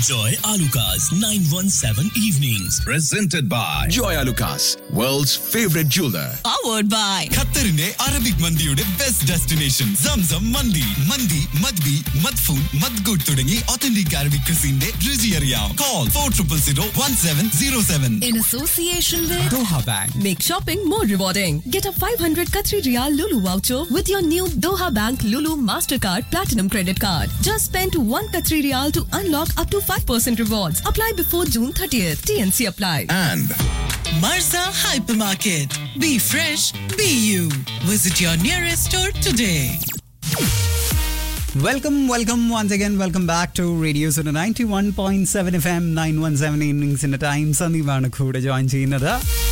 Enjoy Alucard's 917 evenings. Presented by Joy Lucas, world's favorite jeweler. powered by ഖത്തറിന്റെ Arabic മന്തിയുടെ best destination Zamzam മന്തി മന്തി മദ്ബി മദ്ഫൂൻ മദ്ഗൂട്ട് തുടങ്ങി ഒത്തന്റിക് അറബിക് ക്രിസിന്റെ രുചി അറിയാം call four triple zero one seven zero seven in association with Doha bank Make shopping more rewarding. Get a 500 Qatari Riyal Lulu voucher with your new Doha Bank Lulu Mastercard Platinum Credit Card. Just spend 1 Qatari Riyal to unlock up to 5% rewards. Apply before June 30th. TNC apply. And Marza Hypermarket. Be fresh, be you. Visit your nearest store today. Welcome welcome once again welcome back to radio zone ninety one point seven F M nine one seven ഇന്നിങ്സിന്റെ time സന്ദീപാണ് കൂടെ join ചെയ്യുന്നത്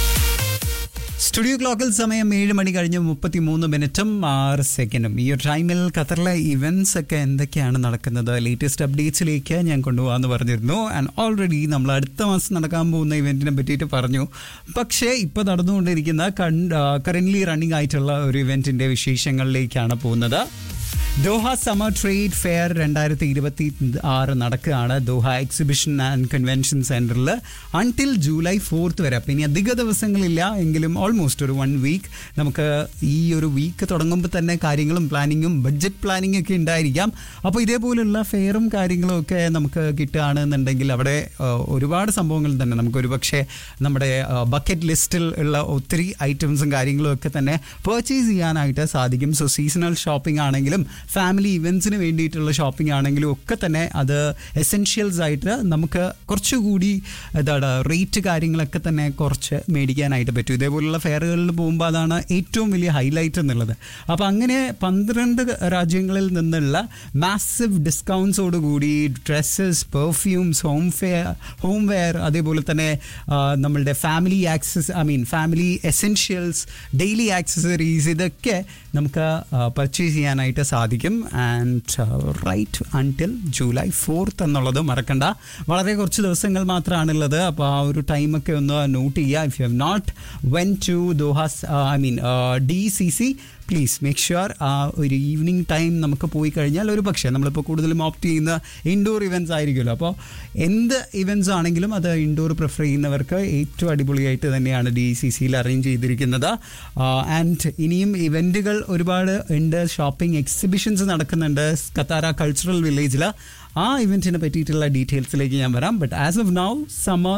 studio ക്ലോക്കിൽ സമയം ഏഴ് മണി കഴിഞ്ഞ് മുപ്പത്തി മൂന്ന് മിനിറ്റും ആറ് സെക്കൻഡും ഈ ഒരു ടൈമിൽ ഖത്തറിലെ ഇവൻറ്റ്സ് ഒക്കെ എന്തൊക്കെയാണ് നടക്കുന്നത് ലേറ്റസ്റ്റ് അപ്ഡേറ്റ്സിലേക്ക് ഞാൻ കൊണ്ടുപോകാമെന്ന് പറഞ്ഞിരുന്നു ആൻഡ് ഓൾറെഡി നമ്മൾ അടുത്ത മാസം നടക്കാൻ പോകുന്ന ഇവൻറ്റിനെ പറ്റിയിട്ട് പറഞ്ഞു പക്ഷേ ഇപ്പോൾ നടന്നുകൊണ്ടിരിക്കുന്ന കറൻ്റ്ലി റണ്ണിങ് ആയിട്ടുള്ള ഒരു ഇവൻറ്റിൻ്റെ വിശേഷങ്ങളിലേക്കാണ് പോകുന്നത് ദോഹ സമ്മർ ട്രേഡ് ഫെയർ രണ്ടായിരത്തി ഇരുപത്തി ആറ് നടക്കുകയാണ് ദോഹ എക്സിബിഷൻ ആൻഡ് കൺവെൻഷൻ സെൻറ്ററിൽ അൺടിൽ ജൂലൈ ഫോർത്ത് വരെ അപ്പം ഇനി അധിക ദിവസങ്ങളില്ല എങ്കിലും ഓൾമോസ്റ്റ് ഒരു വൺ വീക്ക് നമുക്ക് ഈ ഒരു വീക്ക് തുടങ്ങുമ്പോൾ തന്നെ കാര്യങ്ങളും പ്ലാനിങ്ങും ബഡ്ജറ്റ് പ്ലാനിങ് ഒക്കെ ഉണ്ടായിരിക്കാം അപ്പോൾ ഇതേപോലുള്ള ഫെയറും കാര്യങ്ങളും ഒക്കെ നമുക്ക് കിട്ടുകയാണെന്നുണ്ടെങ്കിൽ അവിടെ ആ, ഒരുപാട് സംഭവങ്ങൾ തന്നെ നമുക്ക് ഒരുപക്ഷെ നമ്മുടെ ബക്കറ്റ് ലിസ്റ്റിൽ ഉള്ള ഒത്തിരി ഐറ്റംസും കാര്യങ്ങളും ഒക്കെ തന്നെ പർച്ചേസ് ചെയ്യാനായിട്ട് സാധിക്കും സോ സീസണൽ ഷോപ്പിംഗ് ആണെങ്കിലും ഫാമിലി ഇവൻറ്റ്സിന് വേണ്ടിയിട്ടുള്ള ഷോപ്പിംഗ് ആണെങ്കിലും ഒക്കെ തന്നെ അത് എസെൻഷ്യൽസ് ആയിട്ട് നമുക്ക് കുറച്ചുകൂടി എന്താണ് റേറ്റ് കാര്യങ്ങളൊക്കെ തന്നെ കുറച്ച് മേടിക്കാനായിട്ട് പറ്റും ഇതേപോലുള്ള ഫെയറുകളിൽ പോകുമ്പോൾ അതാണ് ഏറ്റവും വലിയ ഹൈലൈറ്റ് എന്നുള്ളത് അപ്പോൾ അങ്ങനെ പന്ത്രണ്ട് രാജ്യങ്ങളിൽ നിന്നുള്ള മാസീവ് ഡിസ്കൗണ്ട്സോട് കൂടി dresses perfumes home fair home wear അതേപോലെ തന്നെ ആ, നമ്മളുടെ family access I mean family essentials daily accessories ഇതൊക്കെ നമുക്ക് പർച്ചേസ് ചെയ്യാനായിട്ട് സാധിക്കും and right until July fourth എന്നുള്ളത് മറക്കണ്ട വളരെ കുറച്ച് ദിവസങ്ങൾ മാത്രമാണുള്ളത് അപ്പോൾ ആ ഒരു ടൈമൊക്കെ ഒന്ന് നോട്ട് ചെയ്യുക if you have not when to Doha's I mean D C C please make sure ആ ഒരു ഈവനിങ് ടൈം നമുക്ക് പോയി കഴിഞ്ഞാൽ ഒരു പക്ഷേ നമ്മളിപ്പോൾ കൂടുതലും ഓപ്റ്റ് ചെയ്യുന്ന ഇൻഡോർ ഇവൻറ്റ്സ് ആയിരിക്കുമല്ലോ അപ്പോൾ എന്ത് ഇവൻറ്റ്സ് ആണെങ്കിലും അത് ഇൻഡോർ പ്രിഫർ ചെയ്യുന്നവർക്ക് ഏറ്റവും അടിപൊളിയായിട്ട് തന്നെയാണ് ഡി സി സിയിൽ അറേഞ്ച് ചെയ്തിരിക്കുന്നത് ആൻഡ് ഇനിയും ഇവൻറ്റുകൾ ഒരുപാട് ഉണ്ട് ഷോപ്പിംഗ് എക്സിബിഷൻസ് നടക്കുന്നുണ്ട് കത്താര കൾച്ചറൽ വില്ലേജിൽ ആ ഇവൻറ്റിനെ പറ്റിയിട്ടുള്ള ഡീറ്റെയിൽസിലേക്ക് ഞാൻ വരാം but as of now summer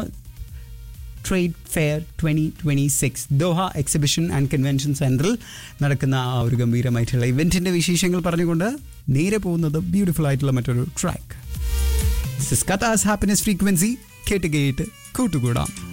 trade fair twenty twenty six Doha exhibition and convention സെൻറ്ററിൽ നടക്കുന്ന ആ ഒരു ഗംഭീരമായിട്ടുള്ള ഇവൻറ്റിൻ്റെ വിശേഷങ്ങൾ പറഞ്ഞുകൊണ്ട് നേരെ പോകുന്നത് ബ്യൂട്ടിഫുൾ ആയിട്ടുള്ള മറ്റൊരു track this is Katha's happiness frequency കേട്ട് കേട്ട് കൂട്ടുകൂടാം